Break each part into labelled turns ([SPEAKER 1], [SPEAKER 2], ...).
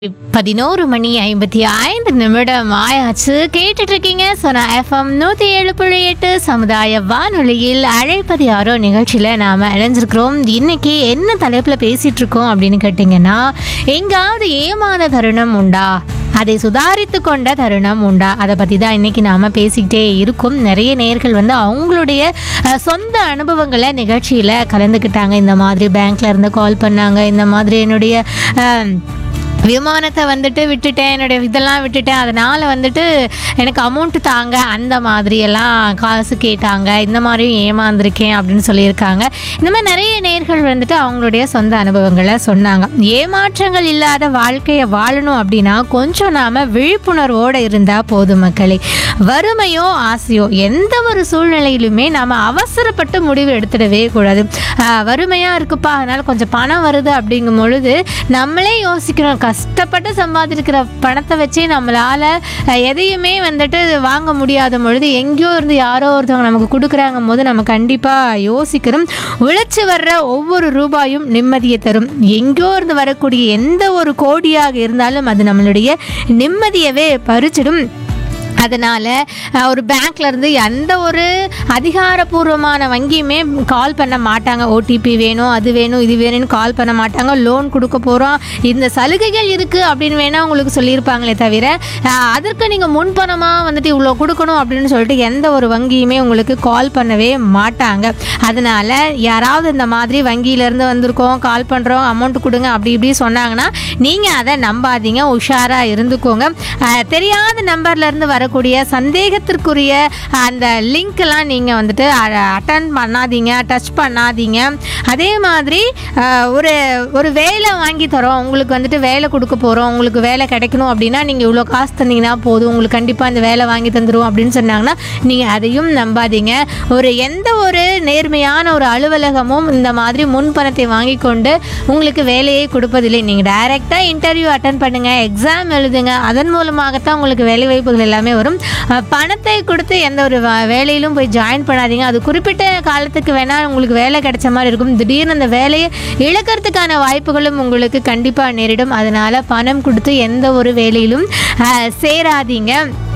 [SPEAKER 1] பதினோரு மணி ஐம்பத்தி ஐந்து நிமிடம் ஆயாச்சு கேட்டுட்டு இருக்கீங்க சொன்ன எஃப்எம் நூத்தி ஏழு புள்ளி எட்டு சமுதாய வானொலியில் அழைப்பது யாரோ நிகழ்ச்சியில நாம இணைஞ்சிருக்கிறோம் இன்னைக்கு என்ன தலைப்புல பேசிட்டு இருக்கோம் அப்படின்னு கேட்டீங்கன்னா எங்காவது ஏமாந்த தருணம் உண்டா அதை சுதாரித்து கொண்ட தருணம் உண்டா அதை பற்றி தான் இன்னைக்கு நாம் பேசிக்கிட்டே இருக்கோம் நிறைய நேர்கள் வந்து அவங்களுடைய அஹ், சொந்த அனுபவங்களை நிகழ்ச்சியில் கலந்துக்கிட்டாங்க இந்த மாதிரி பேங்க்ல இருந்து கால் பண்ணாங்க இந்த மாதிரி என்னுடைய அஹ், விமானத்தை வந்துட்டு விட்டுட்டேன் என்னுடைய இதெல்லாம் விட்டுட்டேன் அதனால் வந்துட்டு எனக்கு அமௌண்ட் தாங்க அந்த மாதிரி எல்லாம் காசு கேட்டாங்க இந்த மாதிரியும் ஏமாந்துருக்கேன் அப்படின்னு சொல்லியிருக்காங்க இந்த மாதிரி நிறைய நேர்கள் வந்துட்டு அவங்களுடைய சொந்த அனுபவங்களை சொன்னாங்க ஏமாற்றங்கள் இல்லாத வாழ்க்கையை வாழணும் அப்படின்னா கொஞ்சம் நாம் விழிப்புணர்வோடு இருந்தால் போதும் மக்களே வறுமையோ ஆசையோ எந்த ஒரு சூழ்நிலையிலுமே நாம் அவசரப்பட்டு முடிவு எடுத்துடவே கூடாது ஆஹ் வறுமையாக இருக்குப்பா அதனால் கொஞ்சம் பணம் வருது அப்படிங்கும் பொழுது நம்மளே யோசிக்கிறோம் கஷ்டப்பட்டு சம்பாதிக்கிற பணத்தை வச்சே நம்மளால் எதையுமே வந்துட்டு வாங்க முடியாத பொழுது எங்கேயோ இருந்து யாரோ ஒருத்தவங்க நமக்கு கொடுக்குறாங்க போது நம்ம கண்டிப்பாக யோசிக்கிறோம் உழைச்சி வர்ற ஒவ்வொரு ரூபாயும் நிம்மதியை தரும் எங்கேயோ இருந்து வரக்கூடிய எந்த ஒரு கோடியாக இருந்தாலும் அது நம்மளுடைய நிம்மதியவே பறிச்சிடும் அதனால் ஒரு பேங்க்ல இருந்து எந்த ஒரு அதிகாரப்பூர்வமான வங்கியுமே கால் பண்ண மாட்டாங்க ஓடிபி வேணும் அது வேணும் இது வேணும்னு கால் பண்ண மாட்டாங்க லோன் கொடுக்க போகிறோம் இந்த சலுகைகள் இருக்குது அப்படின்னு வேணால் உங்களுக்கு சொல்லியிருப்பாங்களே தவிர அஹ், அதற்கு நீங்கள் முன்பணமாக வந்துட்டு இவ்வளோ கொடுக்கணும் அப்படின்னு சொல்லிட்டு எந்த ஒரு வங்கியுமே உங்களுக்கு கால் பண்ணவே மாட்டாங்க அதனால் யாராவது இந்த மாதிரி வங்கியிலேருந்து வந்திருக்கோம் கால் பண்ணுறோம் அமௌண்ட் கொடுங்க அப்படி இப்படி சொன்னாங்கன்னா நீங்கள் அதை நம்பாதீங்க உஷாராக இருந்துக்கோங்க அஹ், தெரியாத நம்பர்லேருந்து வரக்கூடிய சந்தேகத்திற்குரிய அந்த லிங்க்லாம் நீங்கள் வந்துட்டு அட்டன் பண்ணாதீங்க டச் பண்ணாதீங்க அதே மாதிரி அஹ், ஒரு ஒரு வேலை வாங்கி தரோம் உங்களுக்கு வந்துட்டு வேலை கொடுக்க போகிறோம் உங்களுக்கு வேலை கிடைக்கணும் அப்படின்னா நீங்கள் இவ்வளோ காசு தந்தீங்கன்னா போதும் உங்களுக்கு கண்டிப்பாக இந்த வேலை வாங்கி தந்துடும் அப்படின்னு சொன்னாங்கன்னா நீங்கள் அதையும் நம்பாதீங்க ஒரு எந்த ஒரு நேர்மையான ஒரு அலுவலகமும் இந்த மாதிரி முன்பணத்தை வாங்கி கொண்டு உங்களுக்கு வேலையை கொடுப்பதில்லை நீங்கள் டைரெக்டாக இன்டர்வியூ அட்டன் பண்ணுங்கள் எக்ஸாம் எழுதுங்க அதன் மூலமாகத்தான் உங்களுக்கு வேலை வாய்ப்புகள் எல்லாமே வரும் அஹ் பணத்தை கொடுத்து எந்த ஒரு வ- வேலையிலும் போய் ஜாயின் பண்ணாதீங்க அது குறிப்பிட்ட காலத்துக்கு வேணால் உங்களுக்கு வேலை கிடைச்ச மாதிரி இருக்கும் திடீர்னு அந்த வேலையை இழக்கிறதுக்கான வாய்ப்புகளும் உங்களுக்கு கண்டிப்பாக நேரிடும் அதனால் பணம் கொடுத்து எந்த ஒரு வேலையிலும் அஹ், சேராதீங்க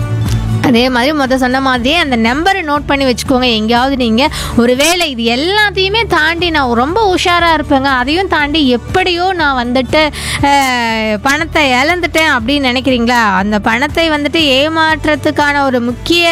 [SPEAKER 1] அதே மாதிரி முத சொன்ன மாதிரியே அந்த நம்பரை நோட் பண்ணி வச்சுக்கோங்க எங்கேயாவது நீங்கள் ஒரு வேலை இது எல்லாத்தையுமே தாண்டி நான் ரொம்ப உஷாராக இருப்பேங்க அதையும் தாண்டி எப்படியோ நான் வந்துட்டு அஹ், பணத்தை இழந்துட்டேன் அப்படின்னு நினைக்கிறீங்களா அந்த பணத்தை வந்துட்டு ஏமாற்றத்துக்கான ஒரு முக்கிய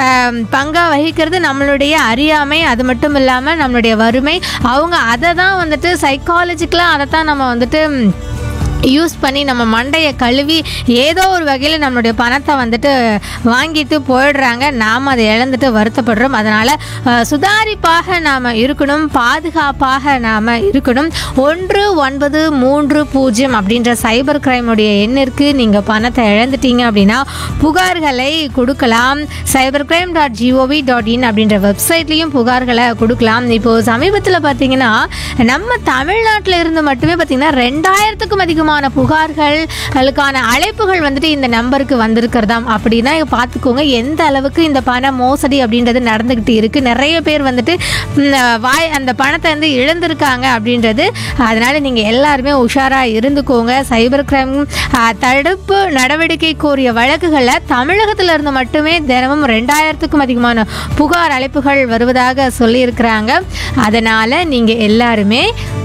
[SPEAKER 1] பங்காக வகிக்கிறது நம்மளுடைய அறியாமை அது மட்டும் இல்லாமல் நம்மளுடைய வறுமை அவங்க அதை தான் வந்துட்டு சைக்காலஜிக்கலாக அதை தான் நம்ம வந்துட்டு ம், யூஸ் பண்ணி நம்ம மண்டையை கழுவி ஏதோ ஒரு வகையில் நம்மளுடைய பணத்தை வந்துட்டு வாங்கிட்டு போயிடுறாங்க நாம் அதை இழந்துட்டு வருத்தப்படுறோம் அதனால் சுதாரிப்பாக நாம் இருக்கணும் பாதுகாப்பாக நாம் இருக்கணும் ஒன்று ஒன்பது மூன்று பூஜ்ஜியம் அப்படின்ற சைபர் கிரைமுடைய எண்ணிற்கு நீங்கள் பணத்தை இழந்துட்டீங்க அப்படின்னா புகார்களை கொடுக்கலாம் cyber crime dot G O V dot in அப்படின்ற வெப்சைட்லேயும் புகார்களை கொடுக்கலாம் இப்போது சமீபத்தில் பார்த்தீங்கன்னா நம்ம தமிழ்நாட்டில் இருந்து மட்டுமே பார்த்தீங்கன்னா ரெண்டாயிரத்துக்கும் அதிகமான புகார்கள் அதுக்கான அழைப்புகள் வந்துட்டு இந்த நம்பருக்கு வந்திருக்கிறதாம் அப்படின்னா இங்க பார்த்துக்கோங்க எந்த அளவுக்கு இந்த பண மோசடி அப்படின்றது நடந்துக்கிட்டு இருக்கு நிறைய பேர் வந்துட்டு ம், வாய் அந்த பணத்தை வந்து இழந்திருக்காங்க அப்படின்றது அதனால நீங்க எல்லாருமே உஷாரா இருந்துக்கோங்க சைபர் கிரைம் தடுப்பு நடவடிக்கை கோரிய வழக்குகளை தமிழகத்துல இருந்து மட்டுமே தினமும் ரெண்டாயிரத்துக்கும் அதிகமான புகார் அழைப்புகள் வருவதாக சொல்லியிருக்கிறாங்க அதனால நீங்க எல்லாருமே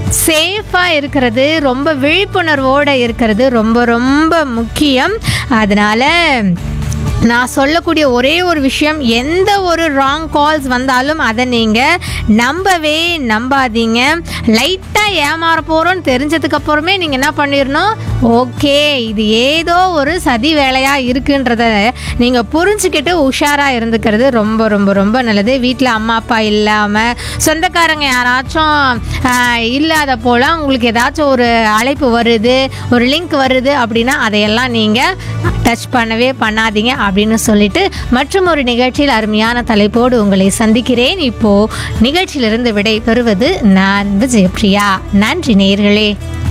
[SPEAKER 1] சேஃபாக இருக்கிறது ரொம்ப விழிப்புணர்வோடு இருக்கிறது ரொம்ப ரொம்ப முக்கியம் அதனால் நான் சொல்லக்கூடிய ஒரே ஒரு விஷயம் எந்த ஒரு ராங் கால்ஸ் வந்தாலும் அதை நீங்கள் நம்பவே நம்பாதீங்க லைட்டாக ஏமாற போகிறோன்னு தெரிஞ்சதுக்கப்புறமே நீங்கள் என்ன பண்ணிடணும் ஓகே இது ஏதோ ஒரு சதி வேலையாக இருக்குன்றத நீங்கள் புரிஞ்சுக்கிட்டு உஷாராக இருந்துக்கிறது ரொம்ப ரொம்ப ரொம்ப நல்லது வீட்டில் அம்மா அப்பா இல்லாமல் சொந்தக்காரங்க யாராச்சும் ஆஹ், இல்லாத போல உங்களுக்கு ஏதாச்சும் ஒரு அழைப்பு வருது ஒரு லிங்க் வருது அப்படின்னா அதையெல்லாம் நீங்கள் டச் பண்ணவே பண்ணாதீங்க அப்படின்னு சொல்லிட்டு மற்றும் ஒரு நிகழ்ச்சியில் அருமையான தலைப்போடு உங்களை சந்திக்கிறேன் இப்போ நிகழ்ச்சியிலிருந்து விடை பெறுவது நான் விஜயபிரியா நன்றி நேயர்களே